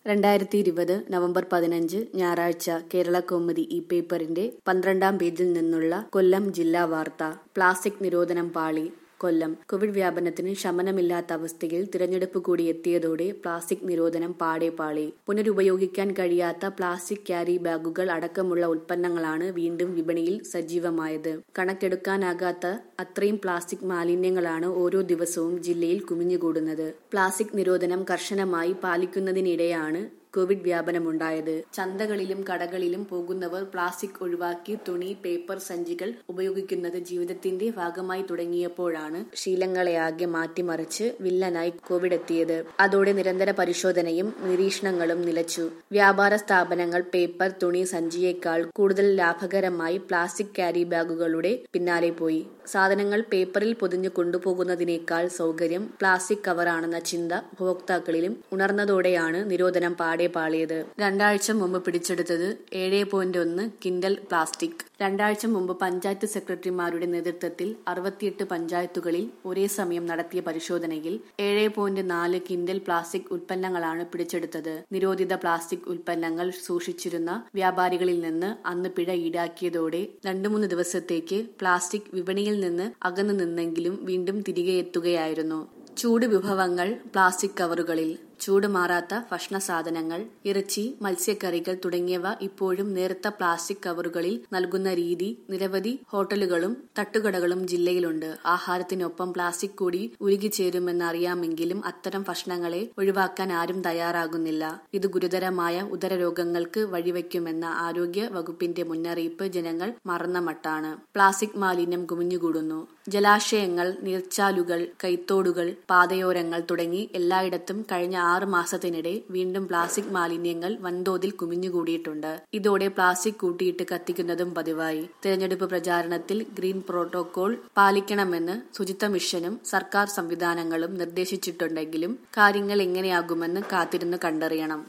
രണ്ടായിരത്തി ഇരുപത് നവംബർ പതിനഞ്ച് ഞായറാഴ്ച കേരള കൗമുദി ഈ പേപ്പറിന്റെ പന്ത്രണ്ടാം പേജിൽ നിന്നുള്ള കൊല്ലം ജില്ലാ വാർത്ത പ്ലാസ്റ്റിക് നിരോധനം പാളി കൊല്ലം കോവിഡ് വ്യാപനത്തിന് ശമനമില്ലാത്ത അവസ്ഥയിൽ തിരഞ്ഞെടുപ്പ് കൂടി എത്തിയതോടെ പ്ലാസ്റ്റിക് നിരോധനം പാടെ പാളി പുനരുപയോഗിക്കാൻ കഴിയാത്ത പ്ലാസ്റ്റിക് ക്യാരി ബാഗുകൾ അടക്കമുള്ള ഉൽപ്പന്നങ്ങളാണ് വീണ്ടും വിപണിയിൽ സജീവമായത് കണക്കെടുക്കാനാകാത്ത അത്രയും പ്ലാസ്റ്റിക് മാലിന്യങ്ങളാണ് ഓരോ ദിവസവും ജില്ലയിൽ കുമിഞ്ഞുകൂടുന്നത് പ്ലാസ്റ്റിക് നിരോധനം കർശനമായി പാലിക്കുന്നതിനിടെയാണ് കോവിഡ് വ്യാപനമുണ്ടായത് ചന്തകളിലും കടകളിലും പോകുന്നവർ പ്ലാസ്റ്റിക് ഒഴിവാക്കി തുണി പേപ്പർ സഞ്ചികൾ ഉപയോഗിക്കുന്നത് ജീവിതത്തിന്റെ ഭാഗമായി തുടങ്ങിയപ്പോഴാണ് ശീലങ്ങളെയാകെ മാറ്റിമറിച്ച് വില്ലനായി കോവിഡ് എത്തിയത് അതോടെ നിരന്തര പരിശോധനയും നിരീക്ഷണങ്ങളും നിലച്ചു വ്യാപാര സ്ഥാപനങ്ങൾ പേപ്പർ തുണി സഞ്ചിയേക്കാൾ കൂടുതൽ ലാഭകരമായി പ്ലാസ്റ്റിക് ക്യാരി ബാഗുകളുടെ പിന്നാലെ പോയി സാധനങ്ങൾ പേപ്പറിൽ പൊതിഞ്ഞു കൊണ്ടുപോകുന്നതിനേക്കാൾ സൗകര്യം പ്ലാസ്റ്റിക് കവറാണെന്ന ചിന്ത ഉപഭോക്താക്കളിലും ഉണർന്നതോടെയാണ് നിരോധനം പാടെ പാളിയത് രണ്ടാഴ്ച മുമ്പ് പിടിച്ചെടുത്തത് ഏഴ് പോയിന്റ് ഒന്ന് കിൻഡൽ പ്ലാസ്റ്റിക് രണ്ടാഴ്ച മുമ്പ് പഞ്ചായത്ത് സെക്രട്ടറിമാരുടെ നേതൃത്വത്തിൽ അറുപത്തിയെട്ട് പഞ്ചായത്തുകളിൽ ഒരേ സമയം നടത്തിയ പരിശോധനയിൽ ഏഴ് പോയിന്റ് നാല് കിൻഡൽ പ്ലാസ്റ്റിക് ഉൽപ്പന്നങ്ങളാണ് പിടിച്ചെടുത്തത് നിരോധിത പ്ലാസ്റ്റിക് ഉൽപ്പന്നങ്ങൾ സൂക്ഷിച്ചിരുന്ന വ്യാപാരികളിൽ നിന്ന് അന്ന് പിഴ ഈടാക്കിയതോടെ രണ്ടു മൂന്ന് ദിവസത്തേക്ക് പ്ലാസ്റ്റിക് വിപണിയിൽ നിന്ന് അകന്നു നിന്നെങ്കിലും വീണ്ടും തിരികെ എത്തുകയായിരുന്നു ചൂട് വിഭവങ്ങൾ പ്ലാസ്റ്റിക് കവറുകളിൽ ചൂട് മാറാത്ത ഭക്ഷണ സാധനങ്ങൾ ഇറച്ചി മത്സ്യക്കറികൾ തുടങ്ങിയവ ഇപ്പോഴും നേർത്ത പ്ലാസ്റ്റിക് കവറുകളിൽ നൽകുന്ന രീതി നിരവധി ഹോട്ടലുകളും തട്ടുകടകളും ജില്ലയിലുണ്ട് ആഹാരത്തിനൊപ്പം പ്ലാസ്റ്റിക് കൂടി ഉരുകിച്ചേരുമെന്ന് അറിയാമെങ്കിലും അത്തരം ഭക്ഷണങ്ങളെ ഒഴിവാക്കാൻ ആരും തയ്യാറാകുന്നില്ല ഇത് ഗുരുതരമായ ഉദരരോഗങ്ങൾക്ക് വഴിവെക്കുമെന്ന ആരോഗ്യ വകുപ്പിന്റെ മുന്നറിയിപ്പ് ജനങ്ങൾ മറന്ന മട്ടാണ് പ്ലാസ്റ്റിക് മാലിന്യം കുമിഞ്ഞുകൂടുന്നു ജലാശയങ്ങൾ നീർച്ചാലുകൾ കൈത്തോടുകൾ പാതയോരങ്ങൾ തുടങ്ങി എല്ലായിടത്തും കഴിഞ്ഞ ആറ് മാസത്തിനിടെ വീണ്ടും പ്ലാസ്റ്റിക് മാലിന്യങ്ങൾ വൻതോതിൽ കുമിഞ്ഞുകൂടിയിട്ടുണ്ട് ഇതോടെ പ്ലാസ്റ്റിക് കൂട്ടിയിട്ട് കത്തിക്കുന്നതും പതിവായി തെരഞ്ഞെടുപ്പ് പ്രചാരണത്തിൽ ഗ്രീൻ പ്രോട്ടോകോൾ പാലിക്കണമെന്ന് ശുചിത്വ മിഷനും സർക്കാർ സംവിധാനങ്ങളും നിർദ്ദേശിച്ചിട്ടുണ്ടെങ്കിലും കാര്യങ്ങൾ എങ്ങനെയാകുമെന്ന് കാത്തിരുന്ന് കണ്ടറിയണം